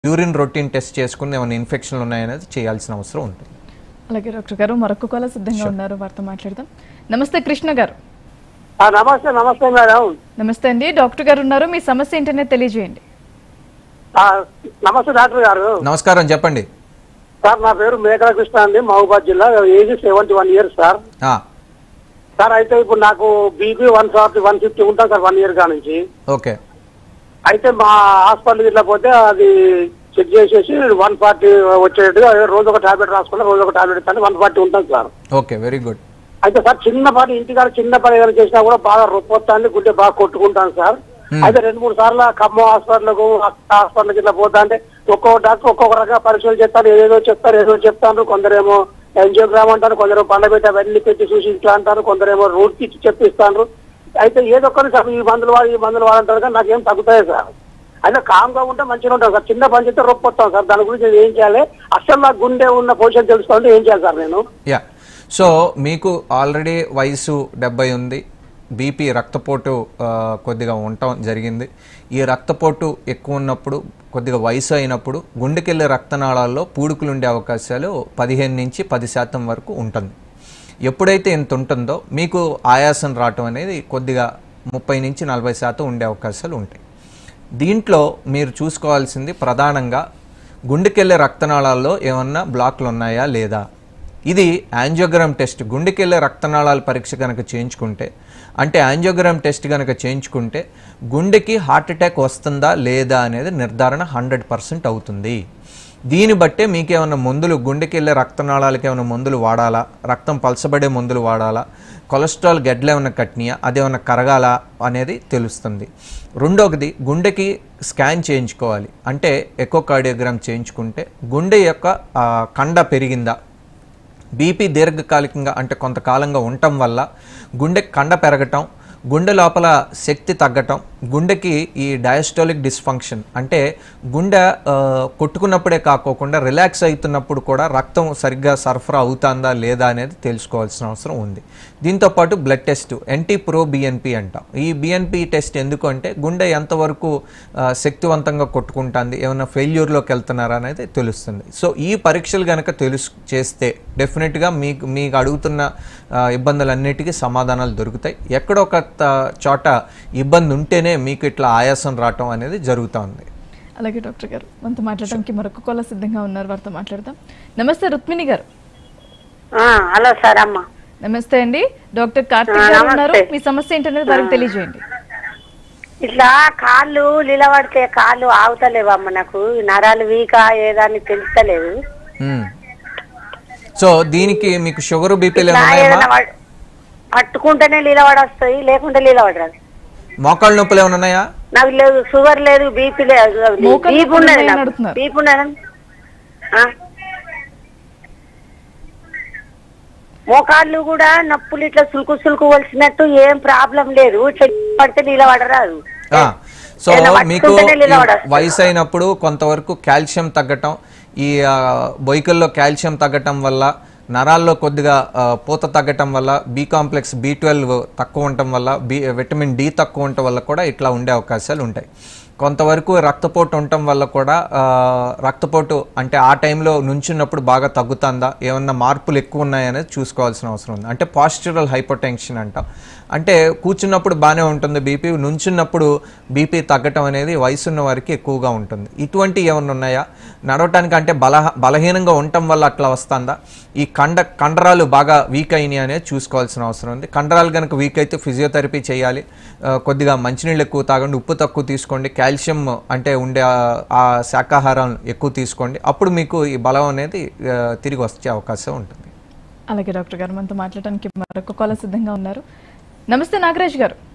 Urine routine test చేసుకుని ఏమైనా ఇన్ఫెక్షన్లు ఉన్నాయనేది చేయాల్సిన అవసరం ఉంటుంది అలాగే డాక్టర్ గారు మరొక కాల సిద్ధంగా ఉన్నారు వారితో మాట్లాడదాం నమస్తే కృష్ణ గారు ఆ, నమస్తే నమస్తే మేడం నమస్తే అండి డాక్టర్ గారు ఉన్నారు మీ సమస్య ఏంటనే తెలియజేయండి ఆ, నమస్తే డాక్టర్ గారు నమస్కారం చెప్పండి సార్ నా పేరు మేకల కృష్ణ అండి మహబూబాద్ జిల్లా age seventy one years sir ఆ, సార్ అయితే ఇప్పుడు నాకు BP one forty one fifty ఉంటుంది సార్ వన్ ఇయర్ కా నుంచి ఓకే అయితే మా హాస్పిటల్ ఇట్లా పోతే అది చెక్ చేసేసి వన్ ఫార్టీ వచ్చేట్టుగా రోజు ఒక టాబ్లెట్ రాసుకుంటే రోజు ఒక టాబ్లెట్ ఇస్తాను వన్ ఫార్టీ ఉంటుంది సార్ ఓకే వెరీ గుడ్ అయితే సార్ చిన్న పని ఇంటికాడ చిన్న పని ఏదైనా చేసినా కూడా బాగా రొప్పొస్తాను గుడ్డే బాగా కొట్టుకుంటాను సార్ అయితే రెండు మూడు సార్లు ఖమ్మం హాస్పిటల్కు హాస్పిటల్కి ఇట్లా పోతా అంటే ఒక్కొక్క డాక్టర్ ఒక్కొక్క రకంగా పరీక్షలు చేస్తారు ఏదేదో చెప్తారు ఏదో చెప్తారు కొందరేమో ఎంజియోగ్రామ్ అంటారు కొందరు పండబెట్టి అవన్నీ పెట్టి చూసి ఇట్లా అంటారు కొందరేమో రూట్ కి చెప్పిస్తాను అయితే ఏదో ఒకటి సార్ ఈ మందులు వాడు ఈ మందులు వాడంటారు కానీ నాకేం తగ్గుతాయి సార్ అయితే కామ్ గా ఉంటే మంచిగా ఉంటుంది సార్ చిన్న పని చేస్తే రొప్పొస్తాం సార్ దాని గురించి నేను ఏం చేయాలి అసలు నాకు గుండె ఉన్న పొజిషన్ తెలుసుకోవాలంటే ఏం చేయాలి సార్ నేను యా సో మీకు ఆల్రెడీ వయసు డెబ్బై ఉంది బీపీ రక్తపోటు ఆ, కొద్దిగా ఉండటం జరిగింది ఈ రక్తపోటు ఎక్కువ ఉన్నప్పుడు కొద్దిగా వయసు అయినప్పుడు గుండెకెళ్ళే రక్తనాళాల్లో పూడుకులు ఉండే అవకాశాలు పదిహేను నుంచి పది శాతం వరకు ఉంటుంది ఎప్పుడైతే ఇంత ఉంటుందో మీకు ఆయాసం రావటం అనేది కొద్దిగా ముప్పై నుంచి నలభై శాతం ఉండే అవకాశాలు ఉంటాయి దీంట్లో మీరు చూసుకోవాల్సింది ప్రధానంగా గుండెకెళ్ళే రక్తనాళాల్లో ఏమన్నా బ్లాక్లు ఉన్నాయా లేదా ఇది యాంజియోగ్రామ్ టెస్ట్ గుండెకెళ్ళే రక్తనాళాల పరీక్ష కనుక చేయించుకుంటే అంటే యాంజియోగ్రామ్ టెస్ట్ కనుక చేయించుకుంటే గుండెకి హార్ట్ అటాక్ వస్తుందా లేదా అనేది నిర్ధారణ హండ్రెడ్ పర్సెంట్ అవుతుంది దీన్ని బట్టే మీకేమైనా మందులు గుండెకెళ్ళే రక్తనాళాలకి ఏమైనా మందులు వాడాలా రక్తం పలసబడే మందులు వాడాలా కొలెస్ట్రాల్ గడ్డలు ఏమైనా కట్టినాయా అదేమన్నా కరగాలా అనేది తెలుస్తుంది రెండోది గుండెకి స్కాన్ చేయించుకోవాలి అంటే ఎకోకార్డియోగ్రామ్ చేయించుకుంటే గుండె యొక్క ఆ, కండ పెరిగిందా బీపీ దీర్ఘకాలికంగా అంటే కొంతకాలంగా ఉండటం వల్ల గుండె కండ పెరగటం గుండె లోపల శక్తి తగ్గటం గుండెకి ఈ డయాస్టోలిక్ డిస్ఫంక్షన్ అంటే గుండె ఆ, కొట్టుకున్నప్పుడే కాకోకుండా రిలాక్స్ అవుతున్నప్పుడు కూడా రక్తం సరిగ్గా సరఫరా అవుతుందా లేదా అనేది తెలుసుకోవాల్సిన అవసరం ఉంది దీంతోపాటు blood test NT pro BNP అంటాం ఈ బిఎన్పి టెస్ట్ ఎందుకు అంటే గుండె ఎంతవరకు ఆ, శక్తివంతంగా కొట్టుకుంటుంది ఏమైనా ఫెయిల్యూర్లోకి వెళ్తున్నారా అనేది తెలుస్తుంది సో ఈ పరీక్షలు కనుక తెలుసు చేస్తే డెఫినెట్గా మీకు మీకు అడుగుతున్న ఆ, ఇబ్బందులన్నిటికీ సమాధానాలు దొరుకుతాయి ఎక్కడో ఒక త- చోట ఇబ్బంది ఉంటేనే మీకు ఇట్లా ఆయాసం రావటం అనేది జరుగుతూ ఉంది అలాగే డాక్టర్ గారు మనతో మాట్లాడడానికి మరొక కాల సిద్ధంగా ఉన్నారు వారితో మాట్లాడదాం నమస్తే రుక్మిణి గారు ఆ, హలో సార్ అమ్మ నమస్తే అండి డాక్టర్ కార్తిక్ ఆ, గారు నమస్తే. ఉన్నారు మీ సమస్య ఏంటనేది వారికి తెలియజేయండి ఇట్లా కాళ్ళు నిలబడితే కాళ్ళు ఆగుతలేవమ్మ నాకు ఈ నరాలు వీకా ఏదాన్ని తెలుస్తలేదు మ్మ్. సో దీనికి మీకు షుగర్ బీపీలు ఇట్లా ఏమైనా ఏదైనా పట్- పట్టుకుంటేనే నిలబడొస్తాయి లేకుంటే నిలబడరాదు మోకాళ్ళ నొప్పులు ఏమైనా ఉన్నాయా నాకు లేదు షుగర్ లేదు బీపీ లేదు మోకాళ్ళ బీపీ నొప్పులు ఉన్నది ఉన్నాయని నాకు అడుగుతున్నారు. బీపీ ఉన్నది ఆ? మోకాళ్ళు కూడా నొప్పులు ఇట్లా సులుకు సులుకు వలిసినట్టు ఏం ప్రాబ్లం లేదు ఇట్లా పడితే నిలబడరాదు ఆ, సో ఏదైనా మీకు పట్టుకుంటేనే ఈ నిలబడొస్తుంది. వయసు అయినప్పుడు కొంతవరకు కాల్షియం తగ్గటం ఈ ఆ, బొయ్కల్లో కాల్షియం తగ్గటం వల్ల నరాల్లో కొద్దిగా ఆ, పూత తగ్గటం వల్ల బి కాంప్లెక్స్ బి ట్వెల్వ్ తక్కువ ఉండటం వల్ల బి విటమిన్ డి తక్కువ ఉండటం వల్ల కూడా ఇట్లా ఉండే అవకాశాలు ఉంటాయి కొంతవరకు రక్తపోటు ఉండటం వల్ల కూడా ఆ, రక్తపోటు అంటే ఆ టైంలో నుంచున్నప్పుడు బాగా తగ్గుతుందా ఏమన్నా మార్పులు ఎక్కువ ఉన్నాయనేది చూసుకోవాల్సిన అవసరం ఉంది అంటే పాస్చురల్ హైపోటెన్షన్ అంటాం అంటే కూర్చున్నప్పుడు బాగానే ఉంటుంది బీపీ నుంచున్నప్పుడు బీపీ తగ్గటం అనేది వయసున్న వారికి ఎక్కువగా ఉంటుంది ఇటువంటి ఏమన్నా ఉన్నాయా నడవటానికి అంటే బల బలహీనంగా ఉండటం వల్ల అట్లా వస్తుందా ఈ కండ కండరాలు బాగా వీక్ అయినాయి అనేది చూసుకోవాల్సిన అవసరం ఉంది కండరాలు కనుక వీక్ అయితే ఫిజియోథెరపీ చేయాలి ఆ, కొద్దిగా మంచినీళ్ళు ఎక్కువ తాగండి ఉప్పు తక్కువ తీసుకోండి కాల్షియం అంటే ఉండే ఆ- ఆ శాకాహారం ఎక్కువ తీసుకోండి అప్పుడు మీకు ఈ బలం అనేది ఆ, తిరిగి వచ్చే అవకాశం ఉంటుంది అలాగే డాక్టర్ గారు మనతో మాట్లాడడానికి మరొక కాల సిద్ధంగా ఉన్నారు నమస్తే నాగరాజ్ గారు